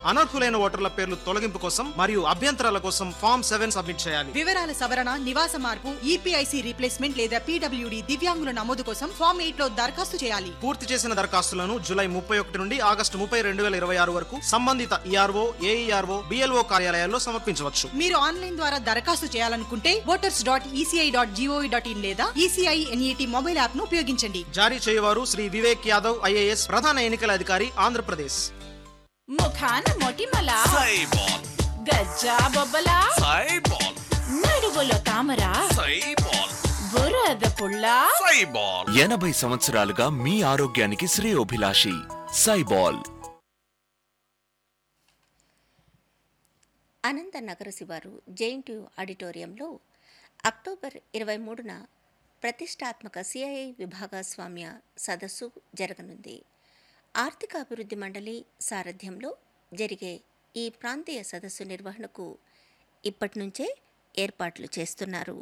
అనర్హులైన ఓటర్ల పేర్లు తొలగింపు కోసం మరియు అభ్యంతరాల కోసం ఫామ్ సెవెన్ సబ్మిట్ చేయాలి వివరాల సవరణ నివాస మార్పు ఈపీఐసి రీప్లేస్మెంట్ లేదా పీడబ్ల్యూడి దివ్యాంగుల నమోదు కోసం ఫామ్ ఎయిట్ లో దరఖాస్తు చేయాలి పూర్తి చేసిన దరఖాస్తులను జూలై ముప్పై ఒకటి నుండి ఆగస్టు ముప్పై రెండు వేల ఇరవై ఆరు వరకు సంబంధిత ఈఆర్ఓ ఏఈఆర్ఓ బిఎల్ఓ కార్యాలయాల్లో సమర్పించవచ్చు మీరు ఆన్లైన్ ద్వారా దరఖాస్తు చేయాలనుకుంటే voters dot ECI dot GOV dot in లేదా ఈసీఐ ఎన్ఈటి మొబైల్ యాప్ ను ఉపయోగించండి జారీ చేయవారు శ్రీ వివేక్ యాదవ్ ఐఏఎస్ ప్రధాన ఎన్నికల అధికారి ఆంధ్రప్రదేశ్ ముఖాన మొటిమల సైబాల్ గజ్జా బొబ్బల సైబాల్ నడువులో తామర సైబాల్ బురద పుల్ల సైబాల్ ఎనభై సంవత్సరాలుగా మీ ఆరోగ్యానికి శ్రేయోభిలాషి సైబాల్ అనంత నగర శివారు జేఎన్టీయూ ఆడిటోరియంలో అక్టోబర్ ఇరవై మూడున ప్రతిష్టాత్మక సిఐఐ విభాగస్వామ్య సదస్సు జరగనుంది ఆర్థిక అభివృద్ధి మండలి సారథ్యంలో జరిగే ఈ ప్రాంతీయ సదస్సు నిర్వహణకు ఇప్పటి నుంచే ఏర్పాట్లు చేస్తున్నారు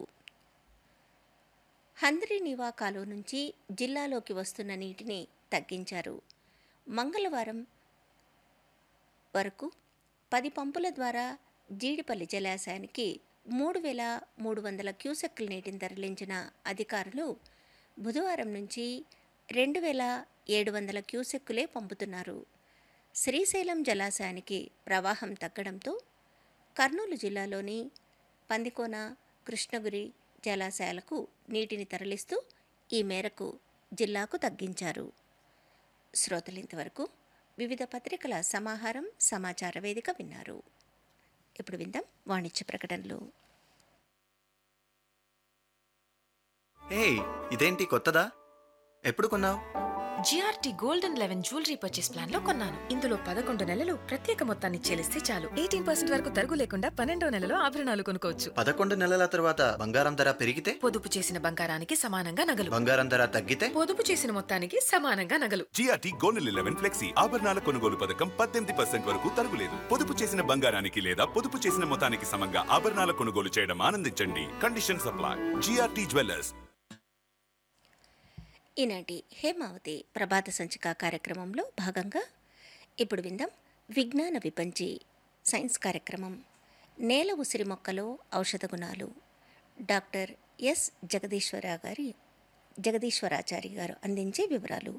హంద్రీనివా కాలువ నుంచి జిల్లాలోకి వస్తున్న నీటిని తగ్గించారు మంగళవారం వరకు పది పంపుల ద్వారా జీడిపల్లి జలాశయానికి మూడు వేల మూడు వందల క్యూసెక్కుల నీటిని తరలించిన అధికారులు బుధవారం నుంచి రెండు వేల ఏడు వందల క్యూసెక్కులే పంపుతున్నారు శ్రీశైలం జలాశయానికి ప్రవాహం తగ్గడంతో కర్నూలు జిల్లాలోని పందికోన కృష్ణగిరి జలాశయాలకు నీటిని తరలిస్తూ ఈ మేరకు జిల్లాకు తగ్గించారు శ్రోతలు ఇంతవరకు వివిధ పత్రికల సమాహారం సమాచార వేదిక విన్నారు ఇప్పుడు విందాం వాణిజ్య ప్రకటనలు హే ఇదేంటి కొత్తదా ఎప్పుడు కొన్నావు GRT gold and eleven jewellery purchase plan లో కొన్నాను ఇందులో పదకొండు నెలలు ప్రత్యేక మొత్తాన్ని చెల్లిస్తే చాలు ఎయిటీన్ పర్సెంట్ వరకు తరుగు లేకుండా పన్నెండో నెలలో ఆభరణాలు కొనుక్కోవచ్చు పదకొండు నెలల తర్వాత బంగారం ధర పెరిగితే పొదుపు చేసిన బంగారానికి సమానంగా నగలు బంగారం ధర తగ్గితే పొదుపు చేసిన మొత్తానికి సమానంగా నగలు జిఆర్టీ గోల్డ్ లెవెన్ ఫ్లెక్సీ ఆభరణాల కొనుగోలు పథకం పద్దెనిమిది పర్సెంట్ వరకు తరుగులేదు పొదుపు చేసిన బంగారానికి లేదా పొదుపు చేసిన మొత్తానికి సమంగా ఆభరణాల కొనుగోలు చేయడం ఆనందించండి కండిషన్ సప్లై జిఆర్టీ జ్యువెలర్స్ ఈనాటి హేమావతి ప్రభాత సంచిక కార్యక్రమంలో భాగంగా ఇప్పుడు విందాం విజ్ఞాన విపంచి సైన్స్ కార్యక్రమం నేల ఉసిరి మొక్కలో ఔషధ గుణాలు డాక్టర్ ఎస్ జగదీశ్వర గారి జగదీశ్వరాచారి గారు అందించే వివరాలు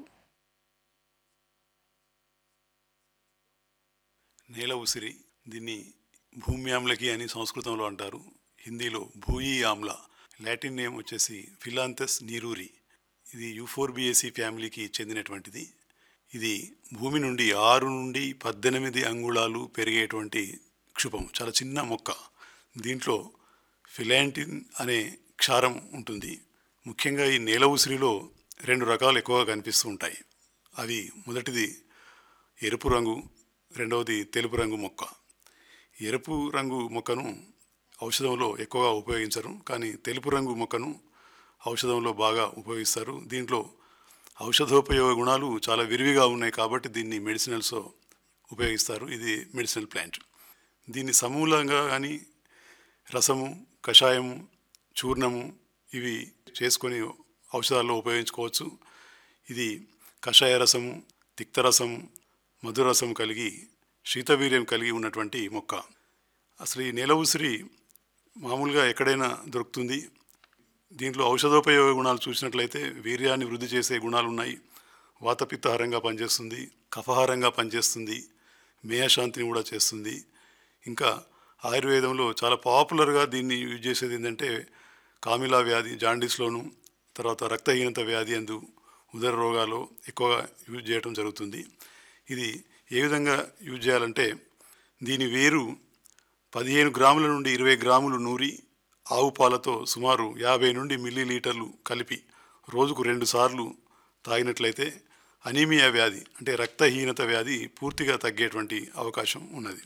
నేల ఉసిరి దీన్ని భూమి ఆమ్లకి అని సంస్కృతంలో అంటారు హిందీలో భూయి ఆమ్ల లాటిన్ నేమ్ వచ్చేసి ఫిలాంతస్ నీరూరి ఇది యూఫోర్బియేసి ఫ్యామిలీకి చెందినటువంటిది ఇది భూమి నుండి ఆరు నుండి పద్దెనిమిది అంగుళాలు పెరిగేటువంటి క్షుపం చాలా చిన్న మొక్క దీంట్లో ఫిలాంటిన్ అనే క్షారం ఉంటుంది ముఖ్యంగా ఈ నేల ఉసిరిలో రెండు రకాలు ఎక్కువగా కనిపిస్తూ ఉంటాయి అవి మొదటిది ఎరుపు రంగు రెండవది తెలుపు రంగు మొక్క ఎరుపు రంగు మొక్కను ఔషధంలో ఎక్కువగా ఉపయోగించరు కానీ తెలుపు రంగు మొక్కను ఔషధంలో బాగా ఉపయోగిస్తారు దీంట్లో ఔషధోపయోగ గుణాలు చాలా విరివిగా ఉన్నాయి కాబట్టి దీన్ని మెడిసినల్స్లో ఉపయోగిస్తారు ఇది మెడిసినల్ ప్లాంట్ దీన్ని సమూలంగా కానీ రసము కషాయము చూర్ణము ఇవి చేసుకొని ఔషధాల్లో ఉపయోగించుకోవచ్చు ఇది కషాయ రసము తిక్తరసము మధురసం కలిగి శీతవీర్యం కలిగి ఉన్నటువంటి మొక్క అసలు ఈ నేల ఉసిరి మామూలుగా ఎక్కడైనా దొరుకుతుంది దీంట్లో ఔషధోపయోగ గుణాలు చూసినట్లయితే వీర్యాన్ని వృద్ధి చేసే గుణాలు ఉన్నాయి వాతపిత్తహారంగా పనిచేస్తుంది కఫహారంగా పనిచేస్తుంది మేయశాంతిని కూడా చేస్తుంది ఇంకా ఆయుర్వేదంలో చాలా పాపులర్గా దీన్ని యూజ్ చేసేది ఏంటంటే కామిలా వ్యాధి జాండీస్లోను తర్వాత రక్తహీనత వ్యాధి అందు ఉదర రోగాలు ఎక్కువగా యూజ్ చేయడం జరుగుతుంది ఇది ఏ విధంగా యూజ్ చేయాలంటే దీని వేరు పదిహేను గ్రాముల నుండి ఇరవై గ్రాములు నూరి ఆవు పాలతో సుమారు యాభై నుండి మిల్లీ లీటర్లు కలిపి రోజుకు రెండు సార్లు తాగినట్లయితే అనీమియా వ్యాధి అంటే రక్తహీనత వ్యాధి పూర్తిగా తగ్గేటువంటి అవకాశం ఉన్నది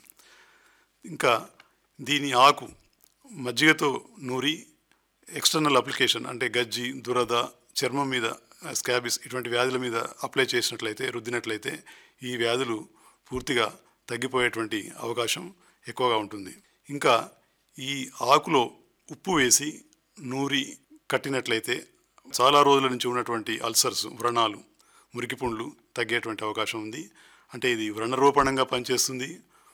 ఇంకా దీని ఆకు మజ్జిగతో నూరి ఎక్స్టర్నల్ అప్లికేషన్ అంటే గజ్జి దురద చర్మం మీద స్కాబిస్ ఇటువంటి వ్యాధుల మీద అప్లై చేసినట్లయితే రుద్దినట్లయితే ఈ వ్యాధులు పూర్తిగా తగ్గిపోయేటువంటి అవకాశం ఎక్కువగా ఉంటుంది ఇంకా ఈ ఆకులో ఉప్పు వేసి నూరి కట్టినట్లయితే చాలా రోజుల నుంచి ఉన్నటువంటి అల్సర్స్ వ్రణాలు మురికి పుండ్లు తగ్గేటువంటి అవకాశం ఉంది అంటే ఇది వ్రణరూపణంగా పనిచేస్తుంది